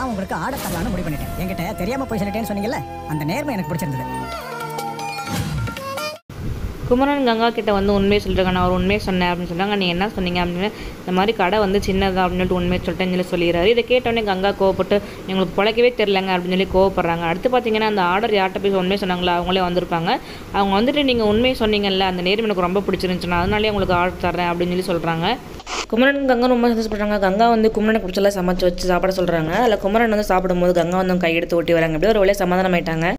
நான் உங்களுக்கு ஆர்டர் தரலாம்னு முடிவு பண்ணிட்டேன் என்கிட்ட தெரியாம போய் சொல்லிட்டேன்னு சொன்னீங்கல்ல அந்த நேர்மை எனக்கு பிடிச்சிருந்தது குமரன் கங்கா கிட்ட வந்து உண்மையை சொல்லிருக்காங்க நான் ஒரு உண்மையை சொன்னேன் அப்படின்னு சொல்றாங்க நீ என்ன சொன்னீங்க அப்படின்னு இந்த மாதிரி கடை வந்து சின்னதா அப்படின்னு சொல்லிட்டு உண்மையை சொல்லிட்டேன்னு சொல்லி சொல்லிடுறாரு இதை கேட்டோடனே கங்கா கோவப்பட்டு எங்களுக்கு பிழைக்கவே தெரிலங்க அப்படின்னு சொல்லி கோவப்படுறாங்க அடுத்து பார்த்தீங்கன்னா அந்த ஆர்டர் யார்கிட்ட போய் உண்மையை சொன்னாங்களோ அவங்களே வந்திருப்பாங்க அவங்க வந்துட்டு நீங்கள் உண்மையை சொன்னீங்கல்ல அந்த நேர்மை எனக்கு ரொம்ப பிடிச்சிருந்துச்சு நான் அதனாலே உங்களுக்கு ஆர்டர் தரேன் அப்படின்னு சொல்லி சொல்கிறாங்க குமரன் கங்கா ரொம்ப சந்தோஷப்படுறாங்க கங்கா வந்து குமரனுக்கு பிடிச்சலாம் சமைச்சு வச்சு சாப்பிட சொல்கிறாங்க அதில் குமரன் வந்து சாப்பிடும்போது கங்கா வந்து கையெடுத்து ஓட்டி வராங்க அப்படியே ஒரு வழியாக சமாதானம் ஆயிட்டாங்க